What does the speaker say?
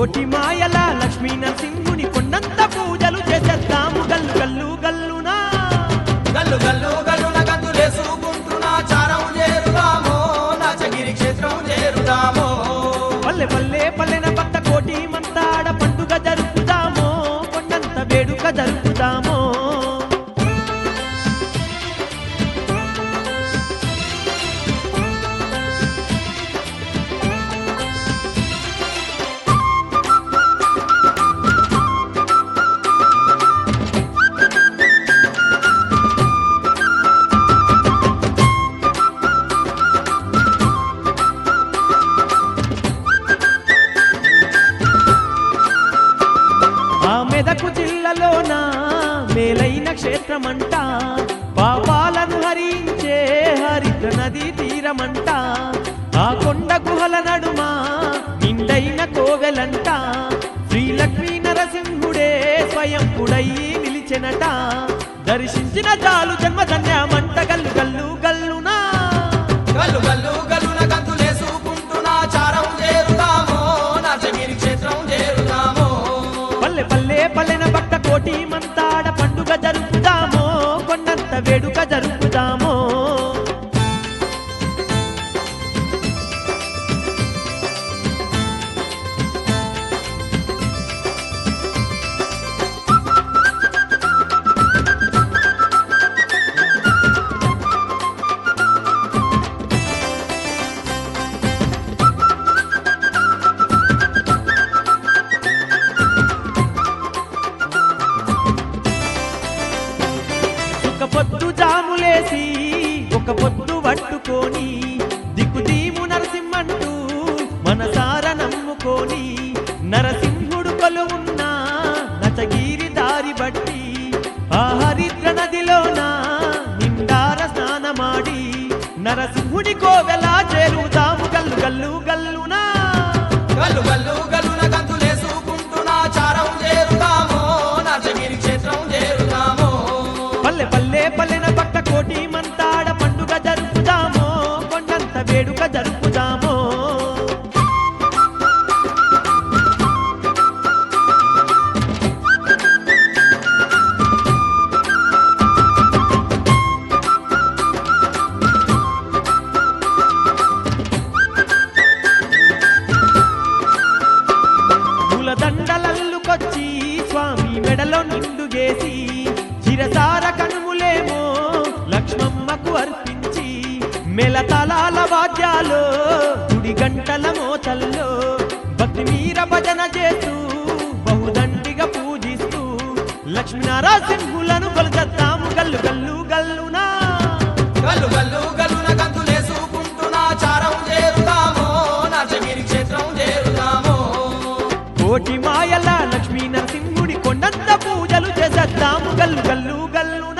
కోటి మాయల లక్ష్మీ నరసింహుని కొండంత పూజలు చేసేద్దాము గల్లు గల్లు గల్లునా గల్లు గల్లు గల్లున గంతులేసుకుంటున్నా చారం చేరుదామో నాచగిరి క్షేత్రం చేరుదామో పల్లె పల్లె పల్లెన భక్త కోటి మంతాడ పండుగ జరుపుదామో కొండంత వేడుక జరుపుదామో ఆ మెదకు జిల్లాలోన మేలైన క్షేత్రమంట పాపాలను హరించే హరిద్ర నదీ తీరమంట ఆ కొండ గుహల నడుమ నిండైన కోవెలంట శ్రీ లక్ష్మీ నరసింహుడే స్వయంపుడై నిలిచెనట దర్శించిన చాలు జన్మధన్యమంట గల్లు గల్లు గల్లునా గల్లు గల్లు గల్లున గంతులేసుకుంటున్నా చారం చేరుదామో నాచగిరి క్షేత్రం చేరుదామో పల్లె పల్లె పల్లెన భక్త కోటి మంతాడ పండుగ జరుపుదామో కొండంత వేడుక జరుపుదామో ఒక పొద్దు జాములేసి ఒక పొద్దు పట్టుకొని దిక్కుదీము నరసింహంటూ మనసార నమ్ముకొని నరసింహుడు కొలువున్న నచగిరి దారి బట్టి ఆ హరిద్ర నదిలోన నిండార స్నానమాడి నరసింహుడి కోవెల చేరుదాము గల్లు గల్లు గల్లునా గల్లు గల్లు గల్లున గంతులేసుకుంటున్నా చారం చేరుదామో నాచగిరి క్షేత్రం చేరుదామో పల్లె పల్లె పల్లెన పక్క కోటి మంతాడ పండుగ జరుపుదామో కొండంత వేడుక జరుపుదామో పూలదండలల్లుకొచ్చి స్వామి మెడలో నిండుగేసి చిరసార కనుములేమో లక్ష్మమ్మకు అర్పించి మెలతలాల వాద్యాలు గుడి గంటల మోతల్లో భక్తి మీర భజన చేస్తూ బహుదండిగా పూజిస్తూ లక్ష్మీనారాసింహులను కొలచద్దాము గల్లు గల్లు గల్లునా గల్లు గల్లు గల్లున గంతులేసుకుంటున్నా చారం చేరుదామో నాచగిరి క్షేత్రం చేరుదామో కోటి మాయల లక్ష్మీ నరసింహుడి కొండంత పూజలు చేసేద్దాము గల్లు గల్లు గల్లు